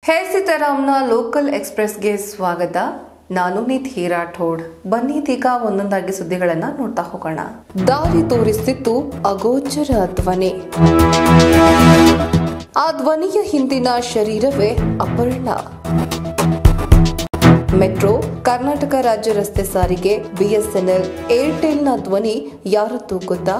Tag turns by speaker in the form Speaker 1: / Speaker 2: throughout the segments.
Speaker 1: ಹೇ ಸೀತಾರಾಮ್ನ local ಎಕ್ಸ್ಪ್ರೆಸ್ಗೆ ಸ್ವಾಗತ ನಾನು ನಿಧಿ ರಾಠೋಡ್ ಬನ್ನಿ ಇದೀಗ ಒಂದೊಂದಾಗಿ ಸುದ್ದಿಗಳನ್ನ ನೋಡ್ತಾ ಹೋಗೋಣ ದಾರಿ ತೋರಿಸ್ತಿತ್ತು ಅಗೋಚರ ಧ್ವನಿ ಆ ಧ್ವನಿಯ ಹಿಂದಿನ ಶರೀರವೇ ಅಪರ್ಣ ಮೆಟ್ರೋ ಕರ್ನಾಟಕ ರಾಜ್ಯ ರಸ್ತೆ ಸಾರಿಗೆ ಬಿಎಸ್ಎನ್ಎಲ್ ಏರ್ಟೆಲ್ನ ಧ್ವನಿ ಯಾರದ್ದು ಗೊತ್ತಾ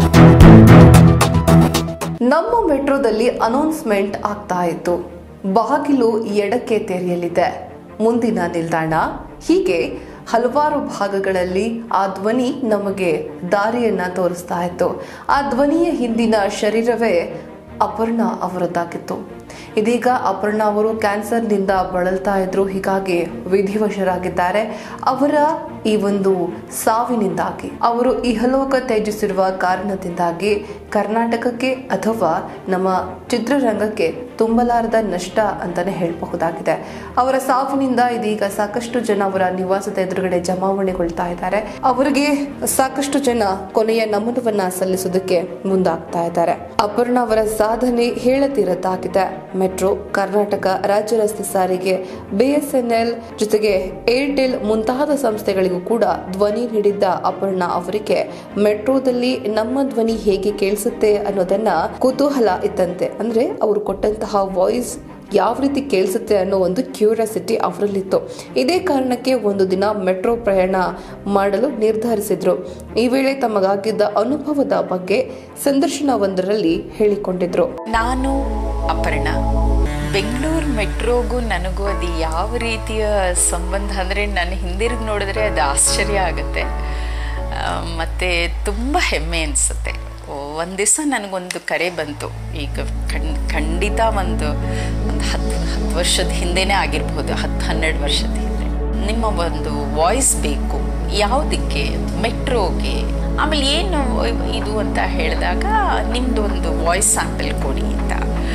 Speaker 1: ನಮ್ಮ ಮೆಟ್ರೋದಲ್ಲಿ ಅನೌನ್ಸ್ಮೆಂಟ್ ಆಗ್ತಾ ಇತ್ತು ಬಾಗಿಲು ಎಡಕ್ಕೆ ತೆರೆಯಲಿದೆ ಮುಂದಿನ ನಿಲ್ದಾಣ ಹೀಗೆ ಹಲವಾರು ಭಾಗಗಳಲ್ಲಿ ಆ ಧ್ವನಿ ನಮಗೆ ದಾರಿಯನ್ನ ತೋರಿಸ್ತಾ ಇತ್ತು ಆ ಧ್ವನಿಯ ಹಿಂದಿನ ಶರೀರವೇ ಅಪರ್ಣ ಅವರದ್ದಾಗಿತ್ತು ಇದೀಗ ಅಪರ್ಣ ಅವರು ಕ್ಯಾನ್ಸರ್ನಿಂದ ಬಳಲ್ತಾ ಇದ್ರು ಹೀಗಾಗಿ ವಿಧಿವಶರಾಗಿದ್ದಾರೆ ಅವರ ಈ ಒಂದು ಸಾವಿನಿಂದಾಗಿ ಅವರು ಇಹಲೋಕ ತ್ಯಜಿಸಿರುವ ಕಾರಣದಿಂದಾಗಿ ಕರ್ನಾಟಕಕ್ಕೆ ಅಥವಾ ನಮ್ಮ ಚಿತ್ರರಂಗಕ್ಕೆ ತುಂಬಲಾರದ ನಷ್ಟ ಅಂತಾನೆ ಹೇಳಬಹುದಾಗಿದೆ ಅವರ ಸಾವಿನಿಂದ ಇದೀಗ ಸಾಕಷ್ಟು ಜನ ಅವರ ನಿವಾಸದ ಎದುರುಗಡೆ ಜಮಾವಣೆಗೊಳ್ತಾ ಇದ್ದಾರೆ ಅವರಿಗೆ ಸಾಕಷ್ಟು ಜನ ಕೊನೆಯ ನಮನವನ್ನ ಸಲ್ಲಿಸೋದಕ್ಕೆ ಮುಂದಾಗ್ತಾ ಇದ್ದಾರೆ ಅಪರ್ಣ ಅವರ ಸಾಧನೆ ಹೇಳತಿರದ್ದಾಗಿದೆ ಮೆಟ್ರೋ ಕರ್ನಾಟಕ ರಾಜ್ಯ ರಸ್ತೆ ಸಾರಿಗೆ ಬಿಎಸ್ಎನ್ಎಲ್ ಜೊತೆಗೆ ಏರ್ಟೆಲ್ ಮುಂತಾದ ಸಂಸ್ಥೆಗಳಿಗೂ ಕೂಡ ಧ್ವನಿ ನೀಡಿದ್ದ ಅಪರ್ಣ ಅವರಿಗೆ ಮೆಟ್ರೋದಲ್ಲಿ ನಮ್ಮ ಧ್ವನಿ ಹೇಗೆ ಕೇಳಿಸುತ್ತೆ ಅನ್ನೋದನ್ನ ಕುತೂಹಲ ಇತ್ತಂತೆ ಅಂದ್ರೆ ಅವರು ಕೊಟ್ಟಂತಹ ವಾಯ್ಸ್ ಯಾವ ರೀತಿ ಕೇಳಿಸುತ್ತೆ ಅನ್ನೋ ಒಂದು ಕ್ಯೂರಿಯಾಸಿಟಿ ಅವರಲ್ಲಿತ್ತು ಇದೇ ಕಾರಣಕ್ಕೆ ಒಂದು ದಿನ ಮೆಟ್ರೋ ಪ್ರಯಾಣ ಮಾಡಲು ನಿರ್ಧರಿಸಿದ್ರು ಈ ವೇಳೆ ತಮಗಾಗಿದ್ದ ಅನುಭವದ ಬಗ್ಗೆ ಸಂದರ್ಶನವೊಂದರಲ್ಲಿ ಹೇಳಿಕೊಂಡಿದ್ರು
Speaker 2: ನಾನು ಅಪರ್ಣ ಬೆಂಗಳೂರು ಮೆಟ್ರೋಗೂ ನನಗೂ ಅದು ಯಾವ ರೀತಿಯ ಸಂಬಂಧ ಅಂದರೆ ನಾನು ಹಿಂದಿರುಗಿ ನೋಡಿದ್ರೆ ಅದು ಆಶ್ಚರ್ಯ ಆಗುತ್ತೆ ಆ, ಮತ್ತೆ ತುಂಬ ಹೆಮ್ಮೆ ಅನಿಸುತ್ತೆ ಒಂದು ದಿವಸ ನನಗೊಂದು ಕರೆ ಬಂತು ಈಗ ಖಂಡ್ ಖಂಡಿತ ಒಂದು ಒಂದು ಹತ್ತು ಹತ್ತು ವರ್ಷದ ಹಿಂದೆನೇ ಆಗಿರ್ಬೋದು ಹತ್ತು ಹನ್ನೆರಡು ವರ್ಷದ ಹಿಂದೆ ನಿಮ್ಮ ಒಂದು ವಾಯ್ಸ್ ಬೇಕು ಯಾವುದಕ್ಕೆ ಮೆಟ್ರೋಗೆ ಆಮೇಲೆ ಏನು ಇದು ಅಂತ ಹೇಳಿದಾಗ ನಿಮ್ಮದು ಒಂದು ವಾಯ್ಸ್ ಸ್ಯಾಂಪಲ್ ಕೊಡಿ ಅಂತ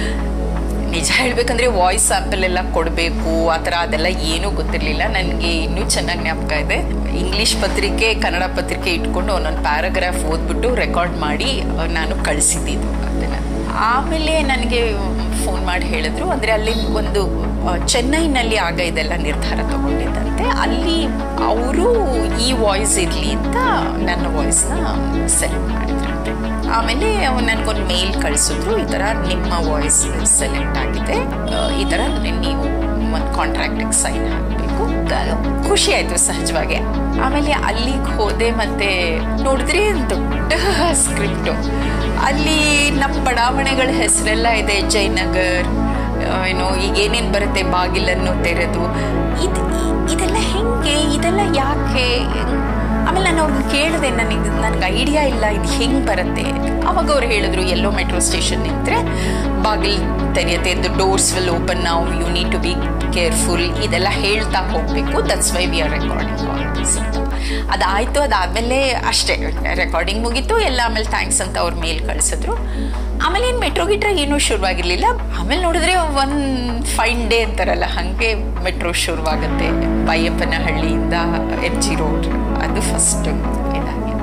Speaker 2: ನಿಜ ಹೇಳ್ಬೇಕಂದ್ರೆ ವಾಯ್ಸ್ ಸ್ಯಾಂಪಲ್ ಎಲ್ಲ ಕೊಡಬೇಕು ಆ ಥರ ಅದೆಲ್ಲ ಏನೂ ಗೊತ್ತಿರಲಿಲ್ಲ ನನಗೆ ಇನ್ನೂ ಚೆನ್ನಾಗಿ ಜ್ಞಾಪಕ ಇದೆ ಇಂಗ್ಲೀಷ್ ಪತ್ರಿಕೆ ಕನ್ನಡ ಪತ್ರಿಕೆ ಇಟ್ಕೊಂಡು ಒಂದೊಂದು ಪ್ಯಾರಾಗ್ರಾಫ್ ಓದ್ಬಿಟ್ಟು ರೆಕಾರ್ಡ್ ಮಾಡಿ ಅಹ್, ನಾನು ಕಳಿಸಿದ್ದಿದ್ದು ಅದನ್ನು ಆಮೇಲೆ ನನಗೆ ಫೋನ್ ಮಾಡಿ ಹೇಳಿದ್ರು ಅಂದರೆ ಅಲ್ಲಿ ಒಂದು ಅಹ್, ಚೆನ್ನೈನಲ್ಲಿ ಆಗ ಇದೆಲ್ಲ ನಿರ್ಧಾರ ತಗೊಂಡಿದ್ದಂತೆ ಅಲ್ಲಿ ಅವರು ಈ ವಾಯ್ಸ್ ಇರಲಿ ಅಂತ ನನ್ನ ವಾಯ್ಸ್ನ ಸೆಲೆಕ್ಟ್ ಮಾಡಿದ್ರಂತೆ ಆಮೇಲೆ ನನಗೊಂದು ಮೇಲ್ ಕಳಿಸಿದ್ರು ಈ ಥರ ನಿಮ್ಮ ವಾಯ್ಸ್ ಸೆಲೆಕ್ಟ್ ಆಗಿದೆ ಆ, ಈ ಥರ ನೀವು ಒಂದು ಕಾಂಟ್ರಾಕ್ಟಿಗೆ ಸೈನ್ ಹಾಕಬೇಕು ಖುಷಿ ಆಯಿತು ಸಹಜವಾಗಿ ಆಮೇಲೆ ಅಲ್ಲಿಗೆ ಹೋದೆ ಮತ್ತೆ ನೋಡಿದ್ರೆ ದೊಡ್ಡ ಸ್ಕ್ರಿಪ್ಟು ಅಲ್ಲಿ ನಮ್ಮ ಬಡಾವಣೆಗಳ ಹೆಸರೆಲ್ಲ ಇದೆ ಜಯನಗರ್ ಆ, ಏನು ಈಗ ಏನೇನು ಬರುತ್ತೆ ಬಾಗಿಲನ್ನು ತೆರೆದು ಇದು ಇದೆಲ್ಲ ಹೆಂಗೆ ಇದೆಲ್ಲ ಯಾಕೆ ಆಮೇಲೆ ನಾನು ಅವ್ರನ್ನ ಕೇಳಿದೆ ನನಗೆ ನನಗೆ ಐಡಿಯಾ ಇಲ್ಲ ಇದು ಹೆಂಗೆ ಬರುತ್ತೆ ಅವಾಗ ಅವ್ರು ಹೇಳಿದ್ರು ಎಲ್ಲೋ ಮೆಟ್ರೋ ಸ್ಟೇಷನ್ ನಿಂತರೆ ಬಾಗಿಲು ತೆರೆಯುತ್ತೆ ದ ಡೋರ್ಸ್ ವಿಲ್ ಓಪನ್ ನಾವು you need to be careful ಇದೆಲ್ಲ ಹೇಳ್ತಾ ಹೋಗಬೇಕು that's why we are recording all this ಅದಾಯಿತು ಅದಾದಮೇಲೆ ಅಷ್ಟೇ ರೆಕಾರ್ಡಿಂಗ್ ಮುಗೀತು ಎಲ್ಲ ಆಮೇಲೆ ಥ್ಯಾಂಕ್ಸ್ ಅಂತ ಅವ್ರ ಮೇಲ್ ಕಳಿಸಿದ್ರು ಆಮೇಲೆ ಏನು ಮೆಟ್ರೋ ಗಿಟ್ರ ಏನೂ ಶುರುವಾಗಿರಲಿಲ್ಲ ಆಮೇಲೆ ನೋಡಿದ್ರೆ ಒಂದು ಫೈನ್ ಡೇ ಅಂತಾರಲ್ಲ ಹಾಗೆ ಮೆಟ್ರೋ ಶುರುವಾಗುತ್ತೆ ಬೈಯಪ್ಪನಹಳ್ಳಿಯಿಂದ ಎಮ್ ಜಿ ರೋಡ್ ಅದು ಫಸ್ಟ್ ಇದಾಗಿದೆ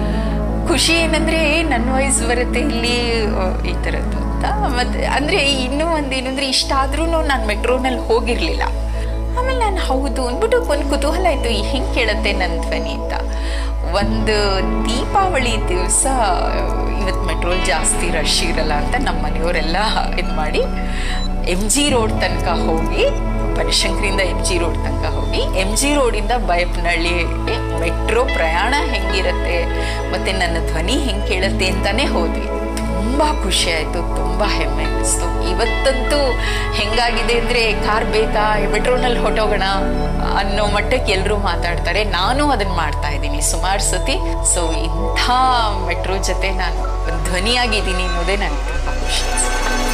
Speaker 2: ಖುಷಿ ಏನಂದ್ರೆ ನನ್ನ ವಯಸ್ಸು ಬರುತ್ತೆ ಇಲ್ಲಿ ಆ, ಈ ಥರದ್ದು ಅಂತ ಮತ್ತೆ ಅಂದರೆ ಇನ್ನೂ ಒಂದು ಏನಂದ್ರೆ ಇಷ್ಟ ಆದ್ರೂ ನಾನು ಮೆಟ್ರೋನಲ್ಲಿ ಹೋಗಿರಲಿಲ್ಲ ಆಮೇಲೆ ನಾನು ಹೌದು ಅಂದ್ಬಿಟ್ಟು ಒಂದು ಕುತೂಹಲ ಆಯಿತು ಹೆಂಗೆ ಕೇಳುತ್ತೆ ನನ್ನ ಧ್ವನಿ ಅಂತ ಒಂದು ದೀಪಾವಳಿ ದಿವಸ ಇವತ್ತು ಮೆಟ್ರೋಲ್ ಜಾಸ್ತಿ ರಶ್ ಇರಲ್ಲ ಅಂತ ನಮ್ಮ ಮನೆಯವರೆಲ್ಲ ಇದು ಮಾಡಿ ಎಮ್ ಜಿ ರೋಡ್ ತನಕ ಹೋಗಿ ಬನಶಂಕರಿಂದ ಎಮ್ ಜಿ ರೋಡ್ ತನಕ ಹೋಗಿ ಎಮ್ ಜಿ ರೋಡಿಂದ ಬೈಪ್ನಹಳ್ಳಿ ಮೆಟ್ರೋ ಪ್ರಯಾಣ ಹೆಂಗಿರುತ್ತೆ ಮತ್ತು ನನ್ನ ಧ್ವನಿ ಹೆಂಗೆ ಕೇಳುತ್ತೆ ಅಂತಲೇ ಹೋದ್ವಿ ತುಂಬ ಖುಷಿ ಆಯಿತು ತುಂಬ ಹೆಮ್ಮೆ ಅನ್ನಿಸ್ತು ಇವತ್ತಂತೂ ಹೆಂಗಾಗಿದೆ ಅಂದರೆ ಕಾರ್ ಬೇಕಾ ಮೆಟ್ರೋನಲ್ಲಿ ಹೊಟ್ಟೋಗೋಣ ಅನ್ನೋ ಮಟ್ಟಕ್ಕೆ ಎಲ್ಲರೂ ಮಾತಾಡ್ತಾರೆ ನಾನು ಅದನ್ನು ಮಾಡ್ತಾ ಇದ್ದೀನಿ ಸುಮಾರು ಸತಿ ಸೊ ಇಂಥ ಮೆಟ್ರೋ ಜೊತೆ ನಾನು ಧ್ವನಿಯಾಗಿದ್ದೀನಿ ಅನ್ನೋದೇ ನನಗೆ ತುಂಬ ಖುಷಿ ಅನ್ಸುತ್ತೆ.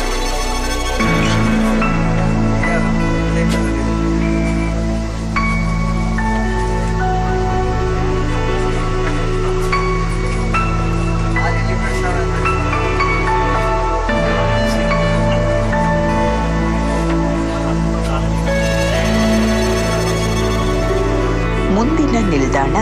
Speaker 3: ಮುಂದಿನ ನಿಲ್ದಾಣ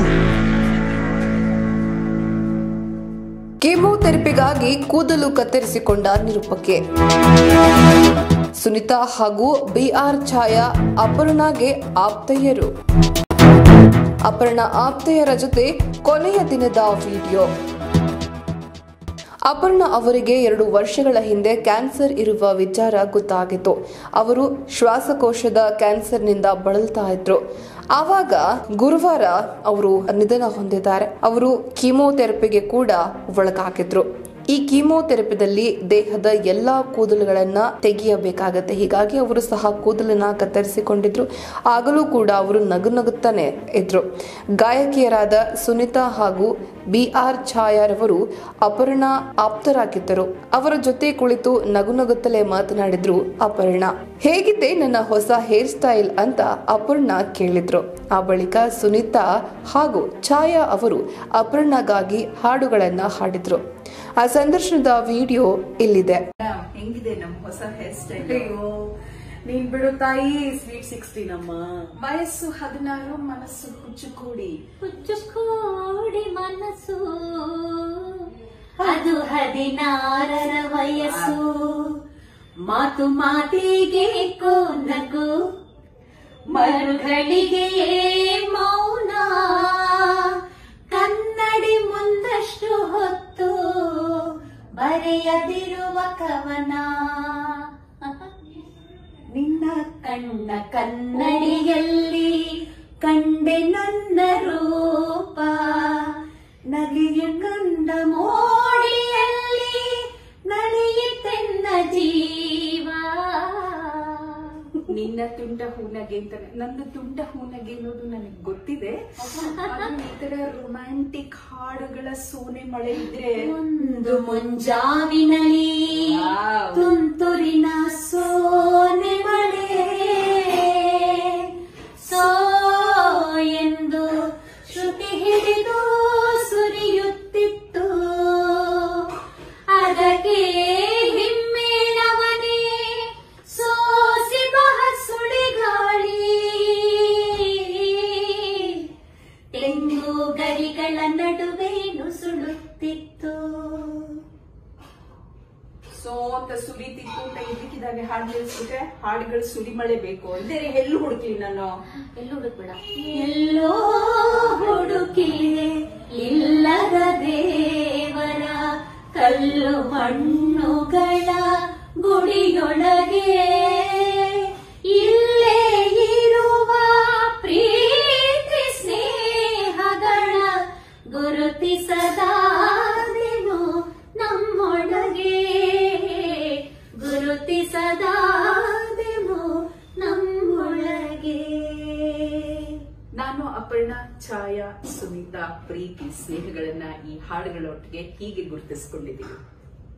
Speaker 1: ಕೆಮೊಥೆರಪಿಗಾಗಿ ಕೂದಲು ಕತ್ತರಿಸಿಕೊಂಡ ನಿರೂಪಕೆ ಸುನಿತಾ ಹಾಗೂ ಬಿಆರ್ ಛಾಯಾ ಅಪರ್ಣಾಗೆ ಆಪ್ತೆಯರು ಅಪರ್ಣ ಆಪ್ತೆಯರ ಜೊತೆ ಕೊನೆಯ ದಿನದ ವಿಡಿಯೋ ಅಪರ್ಣ ಅವರಿಗೆ ಎರಡು ವರ್ಷಗಳ ಹಿಂದೆ ಕ್ಯಾನ್ಸರ್ ಇರುವ ವಿಚಾರ ಗೊತ್ತಾಗಿತ್ತು ಅವರು ಶ್ವಾಸಕೋಶದ ಕ್ಯಾನ್ಸರ್ನಿಂದ ಬಳಲ್ತಾ ಇದ್ರು ಆವಾಗ ಗುರುವಾರ ಅವರು ನಿಧನ ಹೊಂದಿದ್ದಾರೆ ಅವರು ಕೀಮೋಥೆರಪಿಗೆ ಕೂಡ ಒಳಗಾಗಿದ್ರು ಈ ಕೀಮೋಥೆರಪಿದಲ್ಲಿ ದೇಹದ ಎಲ್ಲಾ ಕೂದಲುಗಳನ್ನ ತೆಗೆಯಬೇಕಾಗತ್ತೆ ಹೀಗಾಗಿ ಅವರು ಸಹ ಕೂದಲನ್ನ ಕತ್ತರಿಸಿಕೊಂಡಿದ್ರು ಆಗಲೂ ಕೂಡ ಅವರು ನಗು ನಗುತ್ತಾನೆ ಇದ್ರು ಗಾಯಕಿಯರಾದ ಸುನಿತಾ ಹಾಗೂ ಬಿ ಆರ್ ಛಾಯಾರವರು ಅಪರ್ಣ ಆಪ್ತರಾಗಿದ್ದರು ಅವರ ಜೊತೆ ಕುಳಿತು ನಗು ನಗುತ್ತಲೇ ಮಾತನಾಡಿದ್ರು ಅಪರ್ಣ ಹೇಗಿದೆ ನನ್ನ ಹೊಸ ಹೇರ್ ಸ್ಟೈಲ್ ಅಂತ ಅಪರ್ಣ ಕೇಳಿದ್ರು ಆ ಬಳಿಕ ಸುನಿತಾ ಹಾಗೂ ಛಾಯಾ ಅವರು ಅಪರ್ಣಗಾಗಿ ಹಾಡುಗಳನ್ನ ಹಾಡಿದ್ರು ಆ ಸಂದರ್ಶನದ ವಿಡಿಯೋ ಇಲ್ಲಿದೆ
Speaker 3: ಹೆಂಗಿದೆ ನಮ್ ಹೊಸ ಹೇರ್ ಸ್ಟೈಲ್ ಅಯ್ಯೋ ನೀನ್ ಬಿಡು ತಾಯಿ ಸ್ವೀಟ್ ಸಿಕ್ಸ್ಟೀನ್ ಅಮ್ಮ ವಯಸ್ಸು ಹದಿನಾರು ಮನಸ್ಸು ಹುಚ್ಚು ಕೂಡಿ
Speaker 4: ಹುಚ್ಚುಕೋಡಿ ಮನಸ್ಸು ಅದು ಹದಿನಾರರ ವಯಸ್ಸು ಮಾತು ಮಾತಿಗೆ ನಗು ಮರುಗಳಿಗೆ ಮೌನ ಕನ್ನಡಿ ಮುಂದಷ್ಟು ಹೊತ್ತು ಬರೆಯದಿರುವ ಕವನ ನಿನ್ನ ಕಣ್ಣ ಕನ್ನಡಿಯಲ್ಲಿ ಕಂಡೆ ನನ್ನ ರೂಪ ನಗೆಯ ಕಂಡ ಮೋಡಿಯಲ್ಲಿ ನಡೆಯುತ್ತೆನ್ನ ಜೀವ
Speaker 3: ನಿನ್ನ ತುಂಡ ಹೂನಗೆ ಅಂತ ನಂದು ತುಂಡ ಹೂನಗೆ ಅನ್ನೋದು ನನಗೆ ಗೊತ್ತಿದೆ ಆದ್ರೆ ಈ ತರ ರೊಮ್ಯಾಂಟಿಕ್ ಹಾಡುಗಳ ಸೋನೆ ಮಳೆ ಇದ್ರೆ
Speaker 4: ಒಂದು ಮುಂಜಾವಿನಲಿ
Speaker 3: Wow.
Speaker 4: ತುಂತುರಿನ ಸೋನೆ ಮಳೆ ಸೋ ಎಂದು ಶ್ರುತಿ ಹಿಡಿದು ಸುರಿಯುತ್ತಿತ್ತು ಅದಕ್ಕೆ ಹಿಮ್ಮೇಳವನೇ ಸೋಸಿ ಬಹ ಸುಳಿಗಾಳಿ ತೆಂಗು ಗರಿಗಳ ನಡುವೆ ನುಸುಳುತ್ತಿತ್ತು
Speaker 3: ಸೋ ಅಂತ ಸುರಿತಿತ್ತು ಅಂತ ಇದಕ್ಕಿದ್ದಾಗೆ ಹಾಡು ನಿಲ್ಸ್ಬಿಟ್ರೆ ಹಾಡುಗಳು ಸುರಿಮಳೆ ಬೇಕು ಅಂದ್ರೆ ಎಲ್ಲಿ ಹುಡುಕ್ಲಿ ನಾನು
Speaker 4: ಎಲ್ಲೋ ಹುಡುಕ್ಬೇಡ ಎಲ್ಲೋ ಹುಡುಕಿ ಇಲ್ಲದ ದೇವರ ಕಲ್ಲು ಮಣ್ಣುಗಳ ಗುಡಿಯೊಳಗೆ ಇಲ್ಲೇ ಇರುವ ಪ್ರೀತಿ ಸ್ನೇಹಗಳ ಗುರುತಿಸದಾದೆನು ನಮ್ಮೊಳಗೆ ಗುರುತಿಸದಾದೆನು ನಮ್ಮೊಳಗೆ
Speaker 3: ನಾನು ಅಪರ್ಣ ಛಾಯಾ ಸುನೀತಾ ಪ್ರೀತಿ ಸ್ನೇಹಗಳನ್ನ ಈ ಹಾಡುಗಳೊಟ್ಟಿಗೆ ಹೀಗೆ ಗುರುತಿಸ್ಕೊಂಡಿದ್ದೀನಿ